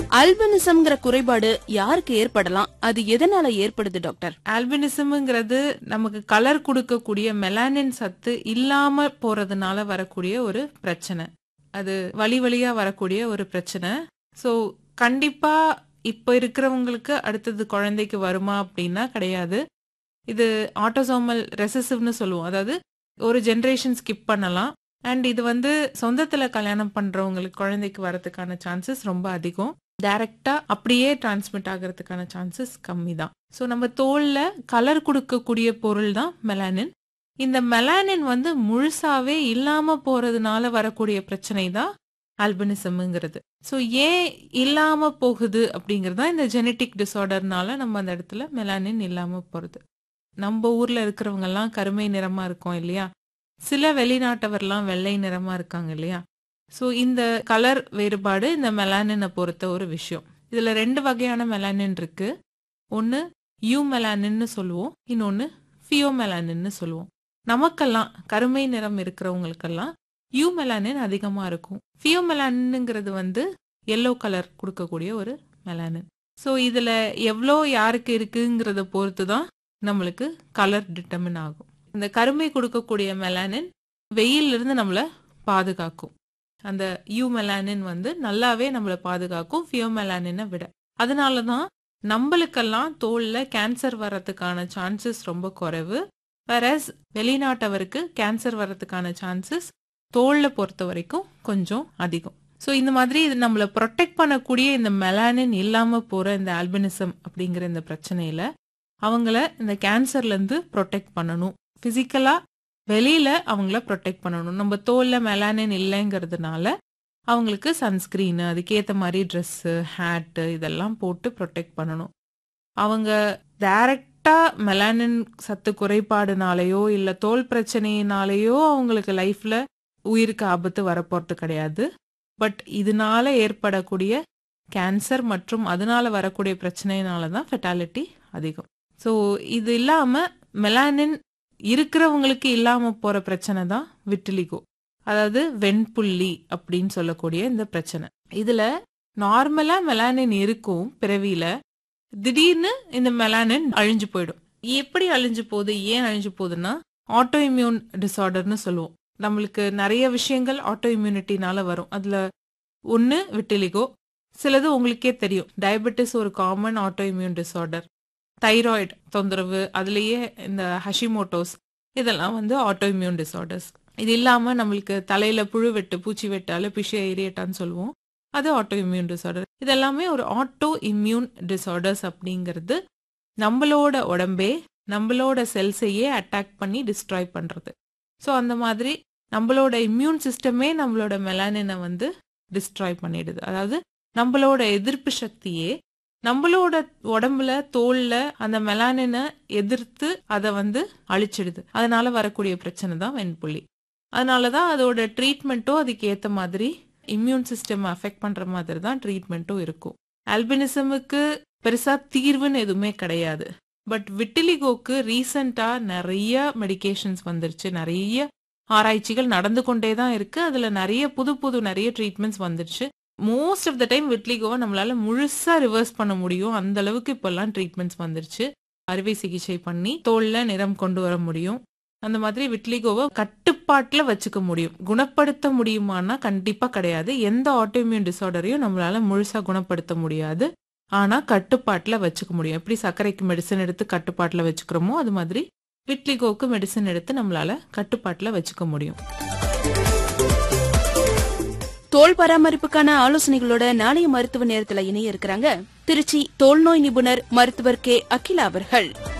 அல்பினிசம்ங்கிற குறைபாடு யாருக்கு ஏற்படலாம் அது எதனால ஏற்படுது டாக்டர் ஆல்பினிசம்ங்கிறது நமக்கு கலர் கொடுக்கக்கூடிய மெலானின் சத்து இல்லாம போறதுனால வரக்கூடிய ஒரு பிரச்சனை அது வழி வழியா வரக்கூடிய ஒரு பிரச்சனை ஸோ கண்டிப்பா இப்ப இருக்கிறவங்களுக்கு அடுத்தது குழந்தைக்கு வருமா அப்படின்னா கிடையாது இது ஆட்டோசோமல் ரெசசிவ்னு சொல்லுவோம் அதாவது ஒரு ஜென்ரேஷன் ஸ்கிப் பண்ணலாம் அண்ட் இது வந்து சொந்தத்துல கல்யாணம் பண்றவங்களுக்கு குழந்தைக்கு வரதுக்கான சான்சஸ் ரொம்ப அதிகம் டைரக்டா அப்படியே டிரான்ஸ்மிட் ஆகிறதுக்கான சான்சஸ் கம்மி தான் ஸோ நம்ம தோல்ல கலர் கொடுக்கக்கூடிய பொருள் தான் மெலானின் இந்த மெலானின் வந்து முழுசாவே இல்லாம போறதுனால வரக்கூடிய பிரச்சனை தான் ஆல்பினிசம்ங்கிறது ஸோ ஏன் இல்லாம போகுது அப்படிங்கிறது தான் இந்த ஜெனட்டிக் டிசார்டர்னால நம்ம அந்த இடத்துல மெலானின் இல்லாம போறது நம்ம ஊர்ல இருக்கிறவங்க எல்லாம் கருமை நிறமா இருக்கோம் இல்லையா சில வெளிநாட்டவர்லாம் வெள்ளை நிறமா இருக்காங்க இல்லையா ஸோ இந்த கலர் வேறுபாடு இந்த மெலானினை பொறுத்த ஒரு விஷயம் இதுல ரெண்டு வகையான மெலானின் இருக்கு ஒன்னு யூ மெலானின்னு சொல்லுவோம் இன்னொன்னு ஃபியோ மெலானின்னு சொல்லுவோம் நமக்கெல்லாம் கருமை நிறம் இருக்கிறவங்களுக்கெல்லாம் யூ மெலானின் அதிகமா இருக்கும் ஃபியோ மெலானின்ங்கிறது வந்து எல்லோ கலர் கொடுக்கக்கூடிய ஒரு மெலானின் ஸோ இதுல எவ்வளோ யாருக்கு இருக்குங்கிறத பொறுத்து தான் நம்மளுக்கு கலர் டிட்டர்மின் ஆகும் இந்த கருமை கொடுக்கக்கூடிய மெலானின் வெயில்ல இருந்து நம்மளை பாதுகாக்கும் அந்த யூ மெலானின் வந்து நல்லாவே நம்மளை பாதுகாக்கும் ஃபியோ மெலானினை விட அதனால தான் நம்மளுக்கெல்லாம் தோல்ல கேன்சர் வர்றதுக்கான சான்சஸ் ரொம்ப குறைவு வேறஸ் வெளிநாட்டவருக்கு கேன்சர் வர்றதுக்கான சான்சஸ் தோல்ல பொறுத்த வரைக்கும் கொஞ்சம் அதிகம் ஸோ இந்த மாதிரி இது நம்மளை ப்ரொடெக்ட் பண்ணக்கூடிய இந்த மெலானின் இல்லாம போற இந்த ஆல்பினிசம் அப்படிங்கிற இந்த பிரச்சனையில அவங்கள இந்த கேன்சர்ல இருந்து ப்ரொடெக்ட் பண்ணணும் பிசிக்கலா வெளியில அவங்கள ப்ரொடெக்ட் பண்ணணும் நம்ம தோல்ல மெலானின் இல்லைங்கிறதுனால அவங்களுக்கு சன்ஸ்கிரீனு அதுக்கேற்ற மாதிரி ட்ரெஸ்ஸு ஹேட்டு இதெல்லாம் போட்டு ப்ரொடெக்ட் பண்ணணும் அவங்க டைரக்டா மெலானின் சத்து குறைபாடுனாலேயோ இல்லை தோல் பிரச்சனையினாலேயோ அவங்களுக்கு லைஃப்ல உயிருக்கு ஆபத்து வரப்போறது கிடையாது பட் இதனால ஏற்படக்கூடிய கேன்சர் மற்றும் அதனால வரக்கூடிய பிரச்சனையினால தான் ஃபெட்டாலிட்டி அதிகம் ஸோ இது இல்லாம மெலானின் இருக்கிறவங்களுக்கு இல்லாம போற பிரச்சனை தான் விட்டிலிகோ அதாவது வெண்புள்ளி அப்படின்னு சொல்லக்கூடிய இந்த பிரச்சனை இதுல நார்மலா மெலானின் இருக்கும் பிறவியில திடீர்னு இந்த மெலானின் அழிஞ்சு போயிடும் எப்படி அழிஞ்சு போகுது ஏன் அழிஞ்சு போகுதுன்னா ஆட்டோ இம்யூன் டிசார்டர்னு சொல்லுவோம் நம்மளுக்கு நிறைய விஷயங்கள் ஆட்டோ இம்யூனிட்டினால வரும் அதுல ஒன்னு விட்டிலிகோ சிலது உங்களுக்கே தெரியும் டயபெட்டிஸ் ஒரு common auto immune disorder thyroid தொந்தரவு அதுலேயே இந்த ஹஷிமோட்டோஸ் இதெல்லாம் வந்து ஆட்டோ இம்யூன் டிசார்டர்ஸ் இது இல்லாம நம்மளுக்கு தலையில புழு வெட்டு பூச்சி வெட்டு அலபிஷியா ஏரியட்டான்னு சொல்லுவோம் அது ஆட்டோ இம்யூன் டிசார்டர் இதெல்லாமே ஒரு ஆட்டோ இம்யூன் டிசார்டர்ஸ் அப்படிங்கிறது நம்மளோட உடம்பே நம்மளோட செல்ஸையே அட்டாக் பண்ணி டிஸ்ட்ராய் பண்றது ஸோ அந்த மாதிரி நம்மளோட இம்யூன் சிஸ்டமே நம்மளோட மெலானினை வந்து டிஸ்ட்ராய் பண்ணிடுது அதாவது நம்மளோட எதிர்ப்பு சக்தியே நம்மளோட உடம்புல தோல்ல அந்த மெலானினை எதிர்த்து அதை வந்து அழிச்சிடுது அதனால வரக்கூடிய பிரச்சனை தான் வெண்புள்ளி அதனாலதான் அதோட ட்ரீட்மெண்ட்டும் அதுக்கு ஏத்த மாதிரி இம்யூன் சிஸ்டம் அஃபெக்ட் பண்ற மாதிரி தான் ட்ரீட்மெண்ட்டும் இருக்கும் ஆல்பினிசமுக்கு பெருசா தீர்வுன்னு எதுவுமே கிடையாது பட் விட்டிலிகோக்கு ரீசண்டா நிறைய மெடிகேஷன்ஸ் வந்துருச்சு நிறைய ஆராய்ச்சிகள் நடந்து கொண்டே தான் இருக்கு அதுல நிறைய புது புது நிறைய ட்ரீட்மெண்ட்ஸ் வந்துருச்சு மோஸ்ட் ஆஃப் த டைம் விட்லிகோவை நம்மளால முழுசா ரிவர்ஸ் பண்ண முடியும் அந்த அளவுக்கு இப்பெல்லாம் ட்ரீட்மெண்ட்ஸ் வந்துருச்சு அறுவை சிகிச்சை பண்ணி தோல்ல நிறம் கொண்டு வர முடியும் அந்த மாதிரி விட்லிகோவை கட்டுப்பாட்டுல வச்சுக்க முடியும் குணப்படுத்த முடியுமானா கண்டிப்பா கிடையாது எந்த ஆட்டோமியூன் டிசார்டரையும் நம்மளால முழுசா குணப்படுத்த முடியாது ஆனா கட்டுப்பாட்டுல வச்சுக்க முடியும் எப்படி சர்க்கரைக்கு மெடிசன் எடுத்து கட்டுப்பாட்டுல வச்சுக்கிறோமோ அது மாதிரி விட்லிகோக்கு மெடிசன் எடுத்து நம்மளால கட்டுப்பாட்டுல வச்சுக்க முடியும் தோல் பராமரிப்புக்கான ஆலோசனைகளோட நாளைய மருத்துவ நேரத்துல இணைய இருக்கிறாங்க திருச்சி தோல் நோய் நிபுணர் மருத்துவர் கே அகிலா அவர்கள்